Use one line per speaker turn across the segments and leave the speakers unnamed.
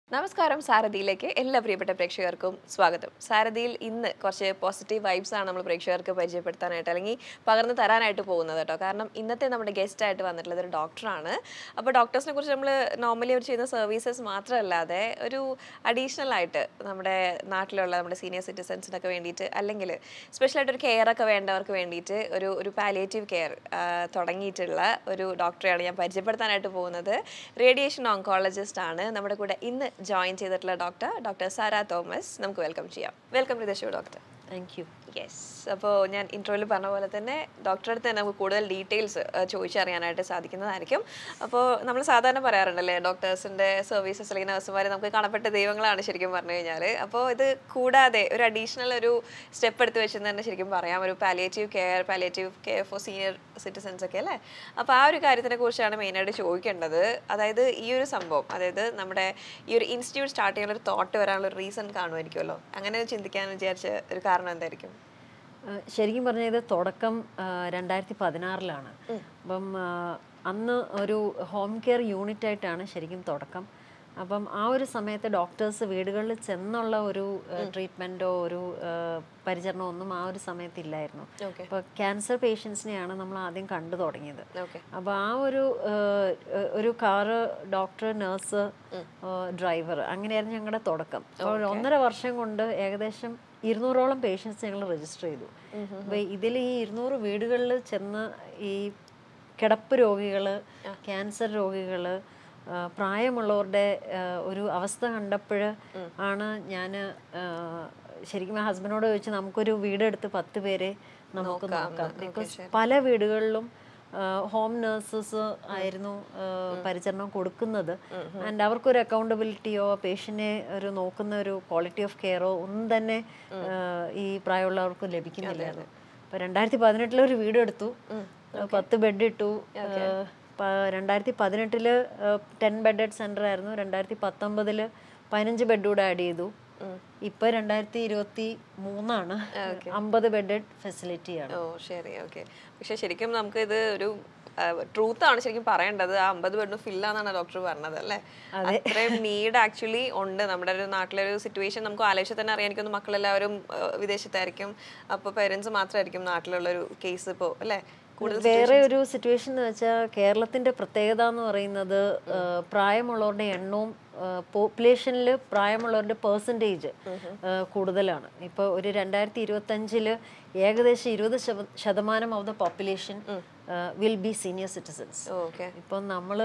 നമസ്കാരം സാരഥിയിലേക്ക് എല്ലാ പ്രിയപ്പെട്ട പ്രേക്ഷകർക്കും സ്വാഗതം സാരഥിയിൽ ഇന്ന് കുറച്ച് പോസിറ്റീവ് വൈബ്സ് ആണ് നമ്മൾ പ്രേക്ഷകർക്ക് പരിചയപ്പെടുത്താനായിട്ട് അല്ലെങ്കിൽ പകർന്നു തരാനായിട്ട് പോകുന്നത് കേട്ടോ കാരണം ഇന്നത്തെ നമ്മുടെ ഗസ്റ്റ് ആയിട്ട് വന്നിട്ടുള്ളത് ഒരു ഡോക്ടറാണ് അപ്പോൾ ഡോക്ടേഴ്സിനെ കുറിച്ച് നമ്മൾ നോർമലി അവർ ചെയ്യുന്ന സർവീസസ് മാത്രമല്ലാതെ ഒരു അഡീഷണൽ ആയിട്ട് നമ്മുടെ നാട്ടിലുള്ള നമ്മുടെ സീനിയർ സിറ്റിസൺസിനൊക്കെ വേണ്ടിയിട്ട് അല്ലെങ്കിൽ സ്പെഷ്യലായിട്ട് ഒരു കെയർ ഒക്കെ വേണ്ടവർക്ക് വേണ്ടിയിട്ട് ഒരു ഒരു പാലിയേറ്റീവ് കെയർ തുടങ്ങിയിട്ടുള്ള ഒരു ഡോക്ടറെയാണ് ഞാൻ പരിചയപ്പെടുത്താനായിട്ട് പോകുന്നത് റേഡിയേഷൻ ഓങ്കോളജിസ്റ്റ് ആണ് നമ്മുടെ കൂടെ ഇന്ന് ജോയിൻ ചെയ്തിട്ടുള്ള ഡോക്ടർ ഡോക്ടർ സാര തോമസ് നമുക്ക് വെൽക്കം ചെയ്യാം welcome to the show doctor
thank you
yes അപ്പോൾ ഞാൻ ഇൻട്രോയിൽ പറഞ്ഞ പോലെ തന്നെ ഡോക്ടറെ അടുത്ത് തന്നെ നമുക്ക് കൂടുതൽ ഡീറ്റെയിൽസ് ചോദിച്ചറിയാനായിട്ട് സാധിക്കുന്നതായിരിക്കും അപ്പോൾ നമ്മൾ സാധാരണ പറയാറുണ്ടല്ലേ ഡോക്ടേഴ്സിൻ്റെ സർവീസസ് അല്ലെങ്കിൽ നഴ്സുമാർ നമുക്ക് കാണപ്പെട്ട ദൈവങ്ങളാണ് ശരിക്കും പറഞ്ഞു കഴിഞ്ഞാൽ അപ്പോൾ ഇത് കൂടാതെ ഒരു അഡീഷണൽ ഒരു സ്റ്റെപ്പ് എടുത്ത് വെച്ചെന്ന് തന്നെ ശരിക്കും പറയാം ഒരു palliative care palliative care for senior citizens ഒക്കെ അല്ലേ അപ്പോൾ ആ ഒരു കാര്യത്തിനെ കുറിച്ചാണ് മെയിനായിട്ട് ചോദിക്കേണ്ടത് അതായത് ഈ ഒരു സംഭവം അതായത് നമ്മുടെ ഈ ഒരു ഇൻസ്റ്റിറ്റ്യൂട്ട് സ്റ്റാർട്ട് ചെയ്യാനുള്ള ഒരു തോട്ട് വരാനുള്ള ഒരു റീസൺ കാണുമായിരിക്കുമല്ലോ അങ്ങനെ ചിന്തിക്കാൻ വിചാരിച്ച ഒരു കാരണം എന്തായിരിക്കും
ആ, ശരിക്കും പറഞ്ഞാൽ ഇത് തുടക്കം രണ്ടായിരത്തി പതിനാറിലാണ് അപ്പം ആ, അന്ന് ഒരു ഹോം കെയർ യൂണിറ്റ് ആയിട്ടാണ് ശരിക്കും തുടക്കം അപ്പം ആ ഒരു സമയത്ത് ഡോക്ടേഴ്സ് വീടുകളിൽ ചെന്നുള്ള ഒരു ട്രീറ്റ്മെൻറ്റോ ഒരു ആ, പരിചരണമോ ഒന്നും ആ ഒരു സമയത്ത് ഇല്ലായിരുന്നു
ഓക്കെ
അപ്പോൾ ക്യാൻസർ പേഷ്യൻസിനെയാണ് നമ്മൾ ആദ്യം കണ്ടു തുടങ്ങിയത്
ഓക്കെ
അപ്പോൾ ആ ഒരു ഏഹ്, ഏഹ്, ഒരു കാറ് ഡോക്ടർ നഴ്സ് ഡ്രൈവർ അങ്ങനെയായിരുന്നു ഞങ്ങളുടെ തുടക്കം അപ്പോൾ ഒരു ഒന്നര വർഷം കൊണ്ട് ഏകദേശം ഇരുന്നൂറോളം പേഷ്യൻസ് ഞങ്ങൾ രജിസ്റ്റർ ചെയ്തു അപ്പോൾ ഇതിൽ ഈ ഇരുന്നൂറ് വീടുകളിൽ ചെന്ന് ഈ കിടപ്പ് രോഗികൾ ക്യാൻസർ രോഗികൾ പ്രായമുള്ളവരുടെ ഏഹ്, ഒരു അവസ്ഥ കണ്ടപ്പോൾ ആണ് ഞാൻ ശരിക്കും ഹസ്ബൻഡോട് ചോദിച്ചു നമുക്കൊരു വീടെടുത്ത് പത്ത് പേരെ നമുക്ക് നോക്കാം ബിക്കോസ് പല വീടുകളിലും ഹോം നഴ്സസ് ആയിരുന്നു ആ, പരിചരണം കൊടുക്കുന്നത് ആൻഡ് അവർക്കൊരു അക്കൗണ്ടബിലിറ്റിയോ പേഷ്യനെ ഒരു നോക്കുന്ന ഒരു ക്വാളിറ്റി ഓഫ് കെയറോ ഒന്നും തന്നെ ആ, ഈ പ്രായമുള്ളവർക്ക് ലഭിക്കുന്നില്ലായിരുന്നു അപ്പൊ രണ്ടായിരത്തി പതിനെട്ടിൽ ഒരു വീട് എടുത്തു പത്ത് ബെഡ് ഇട്ടു രണ്ടായിരത്തി പതിനെട്ടില് ടെൻ ബെഡഡ് സെന്റർ ആയിരുന്നു രണ്ടായിരത്തി പത്തൊമ്പതില് പതിനഞ്ച് ബെഡ് കൂടെ ആഡ് ചെയ്തു ഇപ്പൊ രണ്ടായിരത്തി ഇരുപത്തി മൂന്നാണ് അമ്പത് ബെഡഡ് ഫെസിലിറ്റിയാണ്
ഓ ശരി ഓക്കെ പക്ഷെ ശരിക്കും നമുക്ക് ഇത് ഒരു ട്രൂത്ത് ആണ് ശരിക്കും പറയേണ്ടത് ആ അമ്പത് ബെഡും ഫില്ലാന്നാണ് ഡോക്ടർ പറഞ്ഞത് അല്ലേ അത്രയും നീഡ് ആക്ച്വലി ഉണ്ട് നമ്മുടെ ഒരു നാട്ടിലെ ഒരു സിറ്റുവേഷൻ നമുക്ക് ആലോചിച്ചാൽ തന്നെ അറിയാൻ എനിക്കൊന്ന് മക്കളെല്ലാവരും ആ, വിദേശത്തായിരിക്കും അപ്പോൾ പേരൻസ് മാത്രമായിരിക്കും നാട്ടിലുള്ള ഒരു കേസ് ഇപ്പോൾ അല്ലേ കൂടുതൽ
വേറെ ഒരു സിറ്റുവേഷൻ എന്ന് വെച്ചാൽ കേരളത്തിന്റെ പ്രത്യേകത എന്ന് പറയുന്നത് ആ, പ്രായമുള്ളവരുടെ എണ്ണവും പോപ്പുലേഷനിൽ പ്രായമുള്ളവരുടെ പെർസെൻറ്റേജ് കൂടുതലാണ് ഇപ്പോൾ ഒരു രണ്ടായിരത്തി ഇരുപത്തഞ്ചില് ഏകദേശം ഇരുപത് ശത- ശതമാനം of the population will be senior citizens
okay
ഇപ്പം നമ്മൾ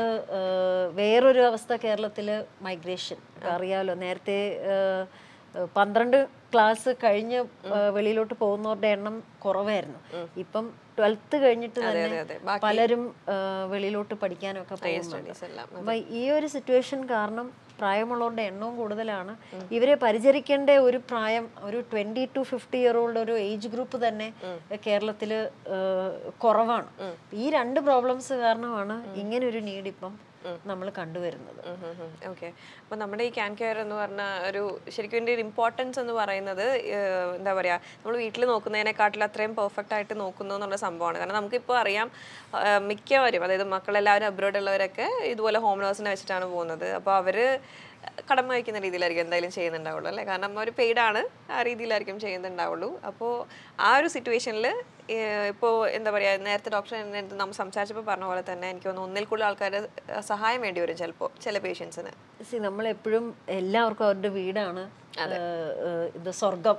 വേറൊരു അവസ്ഥ കേരളത്തിൽ മൈഗ്രേഷൻ അറിയാമല്ലോ നേരത്തെ ആ, പന്ത്രണ്ട് ക്ലാസ് കഴിഞ്ഞ് ആ, വെളിയിലോട്ട് പോകുന്നവരുടെ എണ്ണം കുറവായിരുന്നു ഇപ്പം ട്വൽത്ത് കഴിഞ്ഞിട്ട് തന്നെ
അതെ.
പലരും ആ, വെളിയിലോട്ട് പഠിക്കാനൊക്കെ പോകുന്നുണ്ട്
സ്റ്റഡീസ് എല്ലാം
അപ്പൊ ഈ ഒരു സിറ്റുവേഷൻ കാരണം പ്രായമുള്ളവരുടെ എണ്ണവും കൂടുതലാണ് ഇവരെ പരിചരിക്കേണ്ട ഒരു പ്രായം ഒരു twenty to fifty year old ഒരു ഏജ് ഗ്രൂപ്പ് തന്നെ കേരളത്തിൽ കുറവാണ് ഈ രണ്ട് പ്രോബ്ലംസ് കാരണമാണ് ഇങ്ങനെ ഒരു നീഡ് ഇപ്പം നമ്മൾ കണ്ടുവരുന്നത്
ഓക്കെ അപ്പോൾ നമ്മുടെ ഈ ക്യാൻ കെയർ എന്ന് പറഞ്ഞ ഒരു ശരിക്കും ഇതിൻ്റെ ഒരു ഇമ്പോർട്ടൻസ് എന്ന് പറയുന്നത് ഏഹ്, എന്താ പറയുക നമ്മൾ വീട്ടിൽ നോക്കുന്നതിനെക്കാട്ടിൽ അത്രയും പെർഫെക്റ്റ് ആയിട്ട് നോക്കുന്നു എന്നുള്ള സംഭവമാണ് കാരണം നമുക്കിപ്പോൾ അറിയാം ആഹ്, മിക്കവരും അതായത് മക്കളെല്ലാവരും അബ്രോഡ് ഉള്ളവരൊക്കെ ഇതുപോലെ ഹോം നേഴ്സിനെ വെച്ചിട്ടാണ് പോകുന്നത് അപ്പോൾ അവർ കടമ വയ്ക്കുന്ന രീതിയിലായിരിക്കും എന്തായാലും ചെയ്യുന്നുണ്ടാവുള്ളൂ അല്ലേ കാരണം അവർ പെയ്ഡാണ് ആ രീതിയിലായിരിക്കും ചെയ്യുന്നുണ്ടാവുള്ളൂ അപ്പോൾ ആ ഒരു സിറ്റുവേഷനിൽ ഇപ്പോൾ എന്താ പറയുക നേരത്തെ ഡോക്ടർ നമ്മൾ സംസാരിച്ചപ്പോൾ പറഞ്ഞ പോലെ തന്നെ എനിക്ക് തോന്നുന്നു ഒന്നിൽ കൂടുതൽ ആൾക്കാരുടെ സഹായം വേണ്ടി വരും ചിലപ്പോൾ ചില പേഷ്യൻസിന്
സി നമ്മളെപ്പോഴും എല്ലാവർക്കും അവരുടെ വീടാണ് ഏഹ്, ഏഹ്, ഇത് സ്വർഗം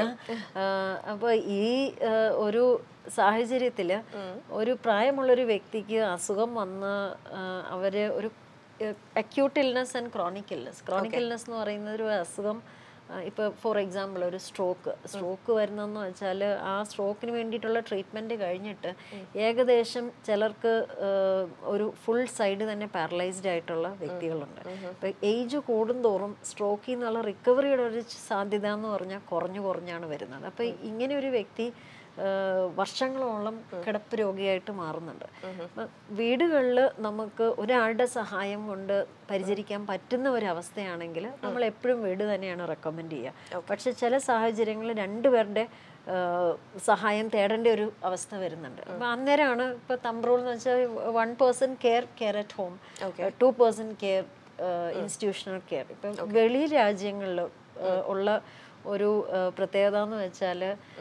അപ്പോൾ ഈ ഏഹ്, ഒരു സാഹചര്യത്തിൽ ഒരു പ്രായമുള്ളൊരു വ്യക്തിക്ക് അസുഖം വന്ന് ഏഹ്, അവര് ഒരു acute illness and chronic illness chronic illness എന്ന് പറയുന്ന ഒരു അസുഖം ഇപ്പോൾ ഫോർ എക്സാമ്പിൾ ഒരു സ്ട്രോക്ക് സ്ട്രോക്ക് വരുന്നതെന്ന് വെച്ചാൽ ആ സ്ട്രോക്കിന് വേണ്ടിയിട്ടുള്ള ട്രീറ്റ്മെൻറ്റ് കഴിഞ്ഞിട്ട് ഏകദേശം ചിലർക്ക് ഏഹ്, ഒരു ഫുൾ സൈഡ് തന്നെ പാരലൈസ്ഡ് ആയിട്ടുള്ള വ്യക്തികളുണ്ട് അപ്പോൾ ഏജ് കൂടുന്തോറും സ്ട്രോക്കിൽ നിന്നുള്ള റിക്കവറിയുടെ ഒരു സാധ്യത എന്ന് പറഞ്ഞാൽ കുറഞ്ഞു കുറഞ്ഞാണ് വരുന്നത് അപ്പോൾ ഇങ്ങനെ ഒരു വ്യക്തി ഏഹ്, വർഷങ്ങളോളം കിടപ്പ് രോഗിയായിട്ട് മാറുന്നുണ്ട് അപ്പം വീടുകളിൽ നമുക്ക് ഒരാളുടെ സഹായം കൊണ്ട് പരിചരിക്കാൻ പറ്റുന്ന ഒരു അവസ്ഥയാണെങ്കിൽ നമ്മൾ എപ്പോഴും വീട് തന്നെയാണ് റെക്കമെൻഡ് ചെയ്യുക പക്ഷെ ചില സാഹചര്യങ്ങളിൽ രണ്ടുപേരുടെ ഏഹ്, സഹായം തേടേണ്ട ഒരു അവസ്ഥ വരുന്നുണ്ട് അപ്പം അന്നേരമാണ് ഇപ്പോൾ തമ്പ്രൂൾ എന്ന് വെച്ചാൽ one person care care at home two person care institutional care ഇപ്പം വെളി രാജ്യങ്ങളിൽ ഉള്ള ഒരു ആ, പ്രത്യേകത എന്ന് വെച്ചാൽ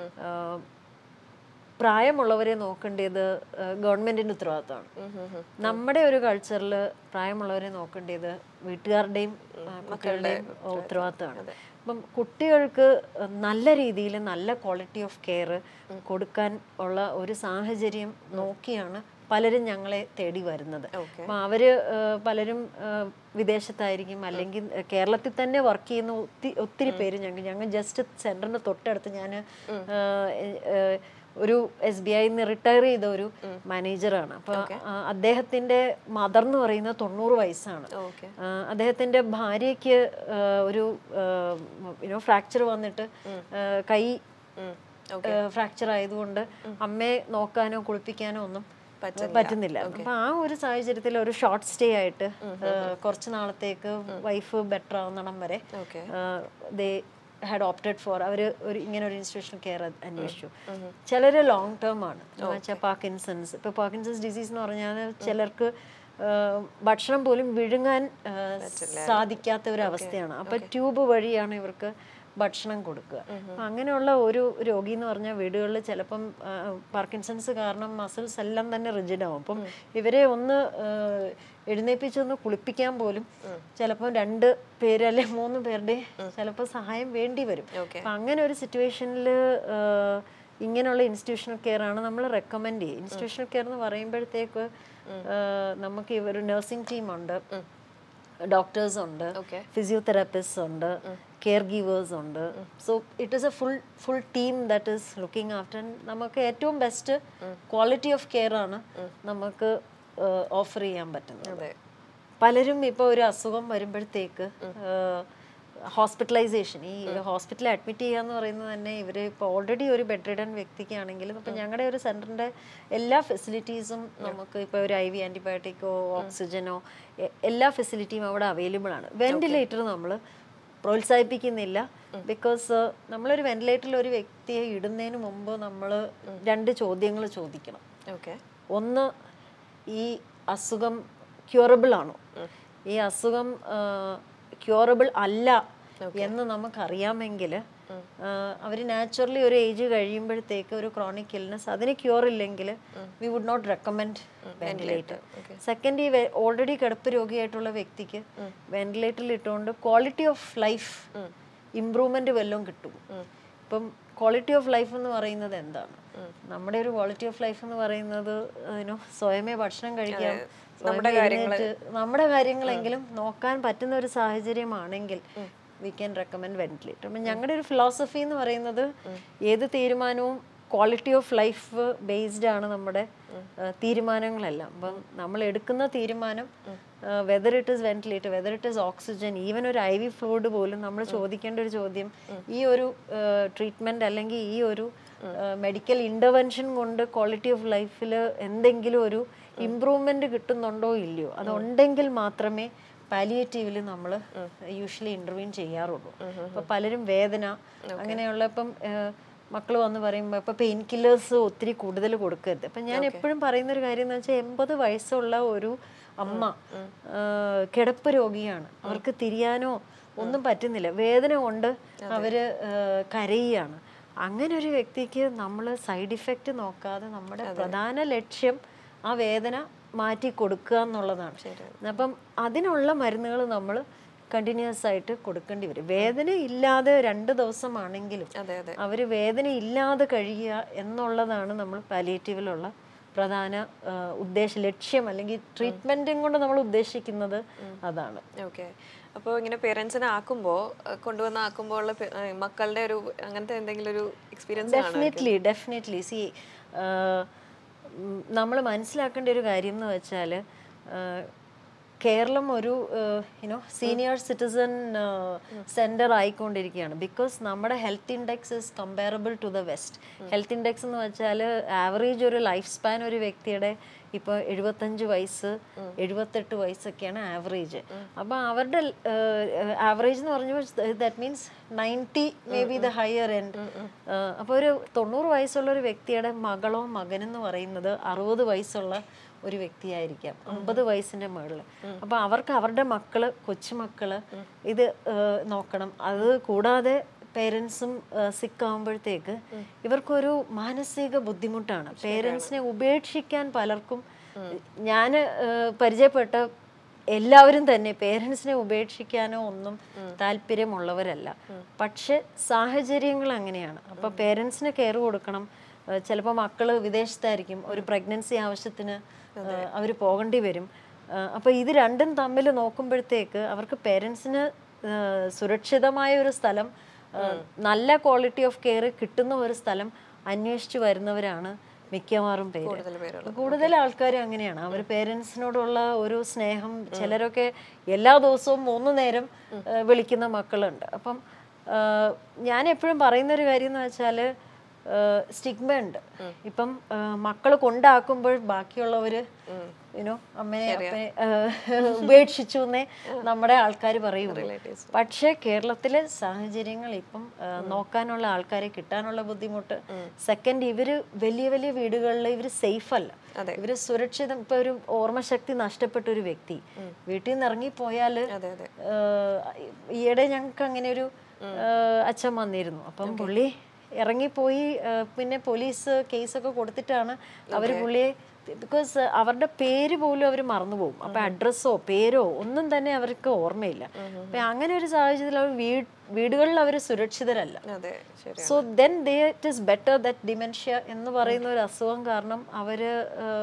പ്രായമുള്ളവരെ നോക്കേണ്ടത് ഗവൺമെന്റിന്റെ ഉത്തരവാദിത്തമാണ് നമ്മുടെ ഒരു കൾച്ചറിൽ പ്രായമുള്ളവരെ നോക്കേണ്ടത് വീട്ടുകാരുടെയും ആ, കുട്ടികളുടെയും ഉത്തരവാദിത്തമാണ് അപ്പം കുട്ടികൾക്ക് നല്ല രീതിയിൽ നല്ല ക്വാളിറ്റി ഓഫ് കെയർ കൊടുക്കാൻ ഉള്ള ഒരു സാഹചര്യം നോക്കിയാണ് പലരും ഞങ്ങളെ തേടി വരുന്നത് അപ്പം അവര് ആ, പലരും ആ, വിദേശത്തായിരിക്കും അല്ലെങ്കിൽ കേരളത്തിൽ തന്നെ വർക്ക് ചെയ്യുന്ന ഒത്തിരി ഒത്തിരി പേര് ഞങ്ങൾ ഞങ്ങൾ ജസ്റ്റ് സെന്ററിന്റെ തൊട്ടടുത്ത് ഞാൻ ഒരു എസ് ബി ഐന്ന് റിട്ടയർ ചെയ്ത ഒരു മാനേജറാണ് അപ്പൊ ആ, അദ്ദേഹത്തിന്റെ മദർ എന്ന് പറയുന്നത് തൊണ്ണൂറ് വയസ്സാണ്
ഓക്കെ
ആ, അദ്ദേഹത്തിന്റെ ഭാര്യയ്ക്ക് ആ, ഒരു യുനോ ഫ്രാക്ചർ വന്നിട്ട് ആ, കൈ ഫ്രാക്ചർ ആയതുകൊണ്ട് അമ്മയെ നോക്കാനോ കുളിപ്പിക്കാനോ ഒന്നും പറ്റുന്നില്ല അപ്പൊ ആ ഒരു സാഹചര്യത്തിൽ ഒരു ഷോർട്ട് സ്റ്റേ ആയിട്ട് ആ, കുറച്ച് നാളത്തേക്ക് വൈഫ് ബെറ്റർ ആവുന്നിടം വരെ
okay
they had opted for അവർ ഒരു ഇങ്ങനെ ഒരു ഇൻസ്റ്റിറ്റ്യൂഷണൽ കെയർ അന്വേഷിച്ചു ചിലർ ലോങ് ടേം ആണ് എന്ന് വെച്ചാൽ പാർക്കിൻസൺസ് ഇപ്പൊ പാർക്കിൻസൺസ് ഡിസീസ് എന്ന് പറഞ്ഞാൽ ചിലർക്ക് ആ, ഭക്ഷണം പോലും വിഴുങ്ങാൻ ആ, സാധിക്കാത്ത ഒരു അവസ്ഥയാണ് അപ്പൊ ട്യൂബ് വഴിയാണ് ഇവർക്ക് ഭക്ഷണം കൊടുക്കുക അപ്പൊ അങ്ങനെയുള്ള ഒരു രോഗി എന്ന് പറഞ്ഞാൽ വീടുകളിൽ ചിലപ്പം ആ, പാർക്കിൻസൺസ് കാരണം മസിൽസ് എല്ലാം തന്നെ റിജിഡ് ആവും അപ്പം ഇവരെ ഒന്ന് ആ, എഴുന്നേപ്പിച്ചൊന്ന് കുളിപ്പിക്കാൻ പോലും ചിലപ്പോൾ രണ്ട് പേര് അല്ലെ മൂന്ന് പേരുടെ ചിലപ്പോൾ സഹായം വേണ്ടി വരും
ഓക്കെ
അപ്പൊ അങ്ങനെ ഒരു സിറ്റുവേഷനിൽ ഇങ്ങനെയുള്ള ഇൻസ്റ്റിറ്റ്യൂഷണൽ കെയർ ആണ് നമ്മൾ റെക്കമെൻഡ് ചെയ്യുക ഇൻസ്റ്റിറ്റ്യൂഷണൽ കെയർ എന്ന് പറയുമ്പോഴത്തേക്ക് ആ, നമുക്ക് ഇവർ നഴ്സിംഗ് ടീമുണ്ട് ഡോക്ടേഴ്സ് ഉണ്ട്
ഓക്കെ
ഫിസിയോതെറാപ്പിസ്റ്റ് ഉണ്ട് കെയർ ഗീവേഴ്സ് ഉണ്ട് so it is a full full team that is looking after നമുക്ക് ഏറ്റവും ബെസ്റ്റ് ക്വാളിറ്റി ഓഫ് കെയർ ആണ് നമുക്ക് ഓഫർ ചെയ്യാൻ പറ്റുന്നത്
അതെ
പലരും ഇപ്പോൾ ഒരു അസുഖം വരുമ്പോഴത്തേക്ക് ഹോസ്പിറ്റലൈസേഷൻ ഈ ഹോസ്പിറ്റലിൽ അഡ്മിറ്റ് ചെയ്യുക എന്ന് പറയുന്നത് തന്നെ ഇവർ ഇപ്പോൾ ഓൾറെഡി ഒരു ബെഡ് റിഡൻ വ്യക്തിക്കാണെങ്കിലും ഇപ്പം ഞങ്ങളുടെ ഒരു സെൻറ്ററിൻ്റെ എല്ലാ ഫെസിലിറ്റീസും നമുക്ക് ഇപ്പോൾ ഒരു ഐ വി ആൻറ്റിബയോട്ടിക്കോ ഓക്സിജനോ എ- എല്ലാ ഫെസിലിറ്റിയും അവിടെ അവൈലബിൾ ആണ് വെന്റിലേറ്റർ നമ്മൾ പ്രോത്സാഹിപ്പിക്കുന്നില്ല ബിക്കോസ് നമ്മളൊരു വെന്റിലേറ്ററിൽ ഒരു വ്യക്തിയെ ഇടുന്നതിന് മുമ്പ് നമ്മൾ രണ്ട് ചോദ്യങ്ങൾ ചോദിക്കണം
ഓക്കെ
ഒന്ന് ഈ അസുഖം ക്യൂറബിൾ ആണോ ഈ അസുഖം ക്യൂറബിൾ അല്ല എന്ന് നമുക്കറിയാമെങ്കിൽ അവർ നാച്ചുറലി ഒരു ഏജ് കഴിയുമ്പോഴത്തേക്ക് ഒരു ക്രോണിക് ഇൽനെസ് അതിന് ക്യൂർ ഇല്ലെങ്കിൽ we would not recommend ventilator second ഈ ഓൾറെഡി കിടപ്പ് രോഗിയായിട്ടുള്ള വ്യക്തിക്ക് വെന്റിലേറ്ററിൽ ഇട്ടുകൊണ്ട് ക്വാളിറ്റി ഓഫ് ലൈഫ് ഇമ്പ്രൂവ്മെന്റ് വല്ലതും കിട്ടും ഇപ്പം ക്വാളിറ്റി ഓഫ് ലൈഫ് എന്ന് പറയുന്നത് എന്താണ് നമ്മുടെ ഒരു ക്വാളിറ്റി ഓഫ് ലൈഫ് എന്ന് പറയുന്നത് അതിനോ സ്വയമേ ഭക്ഷണം കഴിക്കാം സ്വയമേ എഴുന്നേറ്റ് നമ്മുടെ കാര്യങ്ങളെങ്കിലും നോക്കാൻ പറ്റുന്ന ഒരു സാഹചര്യമാണെങ്കിൽ വി ക്യാൻ റെക്കമെൻഡ് വെന്റിലേറ്റർ അപ്പം ഞങ്ങളുടെ ഒരു ഫിലോസഫി എന്ന് പറയുന്നത് ഏത് തീരുമാനവും ക്വാളിറ്റി ഓഫ് ലൈഫ് ബേസ്ഡ് ആണ് നമ്മുടെ ആ, തീരുമാനങ്ങളെല്ലാം അപ്പം നമ്മൾ എടുക്കുന്ന തീരുമാനം whether it is ventilator whether it is oxygen even ഒരു ഐ വി ഫ്ലൂയിഡ് പോലും നമ്മൾ ചോദിക്കേണ്ട ഒരു ചോദ്യം ഈ ഒരു ട്രീറ്റ്മെന്റ് അല്ലെങ്കിൽ ഈ ഒരു മെഡിക്കൽ ഇന്റർവെൻഷൻ കൊണ്ട് ക്വാളിറ്റി ഓഫ് ലൈഫിൽ എന്തെങ്കിലും ഒരു ഇമ്പ്രൂവ്മെന്റ് കിട്ടുന്നുണ്ടോ ഇല്ലയോ അതുണ്ടെങ്കിൽ മാത്രമേ പാലിയേറ്റീവിൽ നമ്മൾ യൂഷ്വലി ഇന്റർവ്യൂൻ ചെയ്യാറുള്ളൂ അപ്പൊ പലരും വേദന അങ്ങനെയുള്ള ഇപ്പം മക്കൾ വന്ന് പറയുമ്പോൾ ഇപ്പൊ പെയിൻ കില്ലേഴ്സ് ഒത്തിരി കൂടുതൽ കൊടുക്കരുത് അപ്പൊ ഞാൻ എപ്പോഴും പറയുന്ന ഒരു കാര്യം എന്ന് വെച്ചാൽ എൺപത് വയസ്സുള്ള ഒരു അമ്മ ആ, കിടപ്പ് രോഗിയാണ് അവർക്ക് തിരിയാനോ ഒന്നും പറ്റുന്നില്ല വേദന കൊണ്ട് അവര് ആ, കരയുകയാണ് അങ്ങനെ ഒരു വ്യക്തിക്ക് നമ്മൾ സൈഡ് ഇഫക്റ്റ് നോക്കാതെ നമ്മുടെ പ്രധാന ലക്ഷ്യം ആ വേദന മാറ്റി കൊടുക്കുക എന്നുള്ളതാണ് അപ്പം അതിനുള്ള മരുന്നുകൾ നമ്മൾ കണ്ടിന്യൂസ് ആയിട്ട് കൊടുക്കേണ്ടി വരും വേദന ഇല്ലാതെ രണ്ട് ദിവസമാണെങ്കിലും
അതെ അതെ
അവർ വേദന ഇല്ലാതെ കഴിയുക എന്നുള്ളതാണ് നമ്മൾ പാലിയേറ്റീവിലുള്ള പ്രധാന ആ, ഉദ്ദേശ ലക്ഷ്യം അല്ലെങ്കിൽ ട്രീറ്റ്മെന്റും കൊണ്ട് നമ്മൾ ഉദ്ദേശിക്കുന്നത് അതാണ്
ഓക്കെ അപ്പോൾ ഇങ്ങനെ പേരൻസിനെ ആക്കുമ്പോൾ കൊണ്ടുവന്ന് ആക്കുമ്പോൾ ഉള്ള പെ- ഏഹ് മക്കളുടെ ഒരു അങ്ങനത്തെ എന്തെങ്കിലും ഒരു എക്സ്പീരിയൻസ് ആണ്
ഡെഫിനറ്റ്ലി ഡെഫിനറ്റ്ലി സി നമ്മൾ മനസ്സിലാക്കേണ്ട ഒരു കാര്യം എന്ന് വെച്ചാൽ കേരളം ഒരു യുനോ സീനിയർ സിറ്റിസൺ സെന്റർ ആയിക്കൊണ്ടിരിക്കുകയാണ് ബിക്കോസ് നമ്മുടെ health index is comparable to the west health index എന്ന് വെച്ചാൽ ആവറേജ് ഒരു ലൈഫ് സ്പാൻ ഒരു വ്യക്തിയുടെ ഇപ്പോൾ എഴുപത്തഞ്ച് വയസ്സ് എഴുപത്തെട്ട് വയസ്സൊക്കെയാണ് ആവറേജ് അപ്പോൾ അവരുടെ ആവറേജ് എന്ന് പറഞ്ഞപ്പോൾ that means ninety may be the higher end അപ്പോൾ ഒരു തൊണ്ണൂറ് വയസ്സുള്ള ഒരു വ്യക്തിയുടെ മകളോ മകനെന്ന് പറയുന്നത് അറുപത് വയസ്സുള്ള ഒരു വ്യക്തിയായിരിക്കാം അമ്പത് വയസ്സിന്റെ മുകളിൽ അപ്പൊ അവർക്ക് അവരുടെ മക്കള് കൊച്ചുമക്കള് ഇത് ഏഹ്, നോക്കണം അത് കൂടാതെ പേരൻസും സിക്ക് ആകുമ്പോഴത്തേക്ക് ഇവർക്കൊരു മാനസിക ബുദ്ധിമുട്ടാണ് പേരൻസിനെ ഉപേക്ഷിക്കാൻ പലർക്കും ഞാൻ പരിചയപ്പെട്ട എല്ലാവരും തന്നെ പേരൻസിനെ ഉപേക്ഷിക്കാനോ ഒന്നും താല്പര്യമുള്ളവരല്ല പക്ഷെ സാഹചര്യങ്ങൾ അങ്ങനെയാണ് അപ്പൊ പേരൻസിന് കെയർ കൊടുക്കണം ചിലപ്പോൾ മക്കള് വിദേശത്തായിരിക്കും ഒരു പ്രഗ്നൻസി ആവശ്യത്തിന് അവർ പോകേണ്ടി വരും ആ, അപ്പൊ ഇത് രണ്ടും തമ്മിൽ നോക്കുമ്പോഴത്തേക്ക് അവർക്ക് പേരൻസിന് സുരക്ഷിതമായ ഒരു സ്ഥലം ആ, നല്ല ക്വാളിറ്റി ഓഫ് കെയർ കിട്ടുന്ന ഒരു സ്ഥലം അന്വേഷിച്ച് വരുന്നവരാണ് മിക്കവാറും പേര്
കൂടുതൽ പേരുള്ളത്
കൂടുതൽ ആൾക്കാരും അങ്ങനെയാണ് അവർ പേരൻസിനോടുള്ള ഒരു സ്നേഹം ചിലരൊക്കെ എല്ലാ ദിവസവും മൂന്ന് നേരം ആ, വിളിക്കുന്ന മക്കളുണ്ട് അപ്പം ഞാൻ എപ്പോഴും പറയുന്ന ഒരു കാര്യം എന്ന് വെച്ചാൽ സ്റ്റിഗ്മ ഉണ്ട് ഇപ്പം മക്കൾ കൊണ്ടാക്കുമ്പോൾ ബാക്കിയുള്ളവര് യുനോ അമ്മയെ അപ്പനെ ആ, ഉപേക്ഷിച്ചു എന്നേ നമ്മുടെ ആൾക്കാർ പറയുള്ളൂ
Relatives.
പക്ഷേ കേരളത്തിലെ സാഹചര്യങ്ങൾ ഇപ്പം ആ, നോക്കാനുള്ള ആൾക്കാരെ കിട്ടാനുള്ള ബുദ്ധിമുട്ട് സെക്കൻഡ് ഇവര് വലിയ വലിയ വീടുകളിൽ ഇവര് സേഫ് അല്ല
അതെ.
ഇവര് സുരക്ഷിതം ഇപ്പൊ ഒരു ഓർമ്മശക്തി നഷ്ടപ്പെട്ട ഒരു വ്യക്തി വീട്ടിൽ നിന്ന് ഇറങ്ങിപ്പോയാല്
അതെ അതെ
ആ, ഈയിടെ ഞങ്ങൾക്ക് അങ്ങനെ ഒരു ആ, അച്ഛൻ വന്നിരുന്നു അപ്പം പുള്ളി ഇറങ്ങിപ്പോയി ആ, പിന്നെ പോലീസ് കേസൊക്കെ കൊടുത്തിട്ടാണ് അവർ പുള്ളിയെ ബിക്കോസ് അവരുടെ പേര് പോലും അവർ മറന്നുപോകും അപ്പൊ അഡ്രസ്സോ പേരോ ഒന്നും തന്നെ അവർക്ക് ഓർമ്മയില്ല അപ്പൊ അങ്ങനെ ഒരു സാഹചര്യത്തിൽ അവർ വീട് വീടുകളിൽ അവർ സുരക്ഷിതരല്ല
അതെ ശരി
so then they it is better that dementia എന്ന് പറയുന്ന ഒരു അസുഖം കാരണം അവര്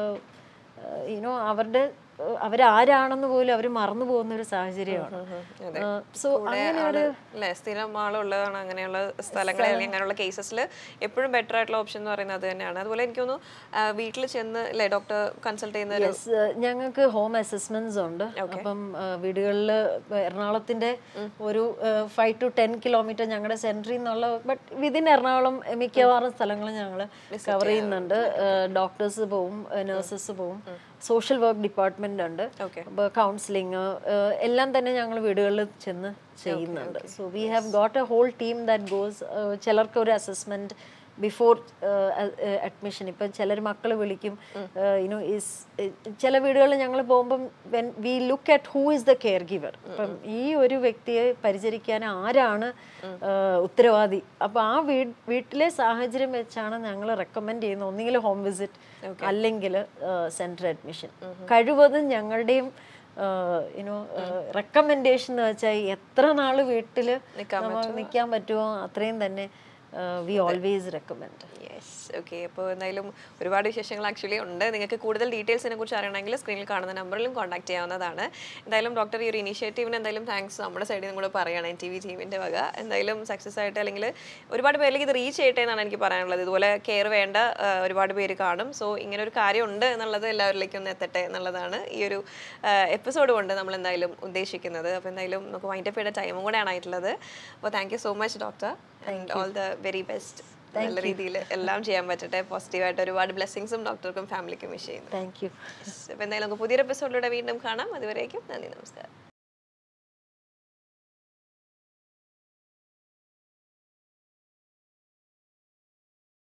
യുനോ അവരുടെ ഏഹ്, അവരാരാണെന്ന് പോലും അവർ മറന്നു പോകുന്ന ഒരു സാഹചര്യമാണ്
അതെ.
സോ അങ്ങനെ ഒരു
അല്ലേ സ്ഥിരം ആളുള്ളതാണ് അങ്ങനെയുള്ള സ്ഥലങ്ങളിൽ അല്ലെങ്കിൽ അങ്ങനെയുള്ള കേസസിൽ എപ്പോഴും ബെറ്റർ ആയിട്ടുള്ള ഓപ്ഷൻ എന്ന് പറയുന്നത് അത് തന്നെയാണ് അതുപോലെ എനിക്ക് തോന്നുന്നു വീട്ടിൽ ചെന്ന് അല്ലേ ഡോക്ടർ കൺസൾട്ട് ചെയ്യുന്ന ഒരു
യെസ് ഞങ്ങൾക്ക് ഹോം അസസ്മെന്റ്സ് ഉണ്ട് അപ്പം വീടുകളിൽ എറണാകുളത്തിന്റെ ഒരു ഫൈവ് ടു ടെൻ കിലോമീറ്റർ ഞങ്ങളുടെ സെൻറ്ററിൽ നിന്നുള്ള ബട്ട് വിതിൻ എറണാകുളം മിക്കവാറും സ്ഥലങ്ങൾ ഞങ്ങൾ കവർ ചെയ്യുന്നുണ്ട് ഡോക്ടേഴ്സ് പോവും നഴ്സസ് പോവും സോഷ്യൽ വർക്ക് ഡിപ്പാർട്ട്മെന്റ് ഉണ്ട്
Okay.
കൗൺസിലിംഗ് എല്ലാം തന്നെ ഞങ്ങൾ വീടുകളിൽ ചെന്ന് ചെയ്യുന്നുണ്ട് so we have got a whole team that goes ചിലർക്ക് ഒരു അസസ്മെന്റ് ബിഫോർ അഡ്മിഷൻ ഇപ്പം ചിലർ മക്കൾ വിളിക്കും യുനോ ഈസ് ചില വീടുകളിൽ ഞങ്ങൾ പോകുമ്പം when we look at who is the care giver അപ്പം ഈ ഒരു വ്യക്തിയെ പരിചരിക്കാൻ ആരാണ് uh, ഉത്തരവാദി അപ്പം ആ വീട് വീട്ടിലെ സാഹചര്യം വെച്ചാണ് ഞങ്ങൾ റെക്കമെൻഡ് ചെയ്യുന്നത് ഒന്നുകിൽ ഹോം വിസിറ്റ് അല്ലെങ്കിൽ സെൻറ്റർ അഡ്മിഷൻ കഴിവതും ഞങ്ങളുടെയും യുനോ റെക്കമെൻഡേഷൻ എന്ന് വെച്ചാൽ എത്ര നാൾ വീട്ടിൽ നമ്മൾ നിൽക്കാൻ പറ്റുമോ അത്രയും തന്നെ we always recommend
yes okay അപ്പോൾ എന്തായാലും ഒരുപാട് വിശേഷങ്ങൾ ആക്ച്വലി ഉണ്ട് നിങ്ങൾക്ക് കൂടുതൽ ഡീറ്റെയിൽസിനെ കുറിച്ച് അറിയണമെങ്കിൽ സ്ക്രീനിൽ കാണുന്ന നമ്പറിലും കോൺടാക്ട് ചെയ്യാവുന്നതാണ് എന്തായാലും ഡോക്ടർ ഈ ഒരു ഇനീഷ്യേറ്റീവിന് എന്തായാലും താങ്ക്സ് നമ്മുടെ സൈഡിൽ നിന്ന് കൂടെ പറയുകയാണ് ടി വി ടീമിൻ്റെ വക എന്തായാലും സക്സസ് ആയിട്ട് അല്ലെങ്കിൽ ഒരുപാട് പേരിലേക്ക് ഇത് റീച്ച് ചെയ്യട്ടെ എന്നാണ് എനിക്ക് പറയാനുള്ളത് ഇതുപോലെ കെയർ വേണ്ട ആ, ഒരുപാട് പേര് കാണും സോ ഇങ്ങനെ ഒരു കാര്യം ഉണ്ട് എന്നുള്ളത് എല്ലാവരിലേക്കും ഒന്ന് എത്തട്ടെ എന്നുള്ളതാണ് ഈ ഒരു എപ്പിസോഡ് കൊണ്ട് നമ്മൾ എന്തായാലും ഉദ്ദേശിക്കുന്നത് അപ്പോൾ എന്തായാലും നമുക്ക് വൈൻഡപ്പ് ചെയ്യേണ്ട ടൈമും കൂടെയാണ് ആയിട്ടുള്ളത് അപ്പോൾ thank you so much doctor and all the very best നല്ല രീതിയിൽ എല്ലാം ചെയ്യാൻ പറ്റട്ടെ പോസിറ്റീവായിട്ട് ഒരുപാട് ബ്ലെസ്സിങ്സും ഡോക്ടർക്കും ഫാമിലിക്കും വിഷ് ചെയ്യുന്നു
താങ്ക് യു
അപ്പോൾ എന്തായാലും നമുക്ക് പുതിയൊരു എപ്പിസോഡിലൂടെ വീണ്ടും കാണാം അതുവരേക്കും നന്ദി നമസ്കാരം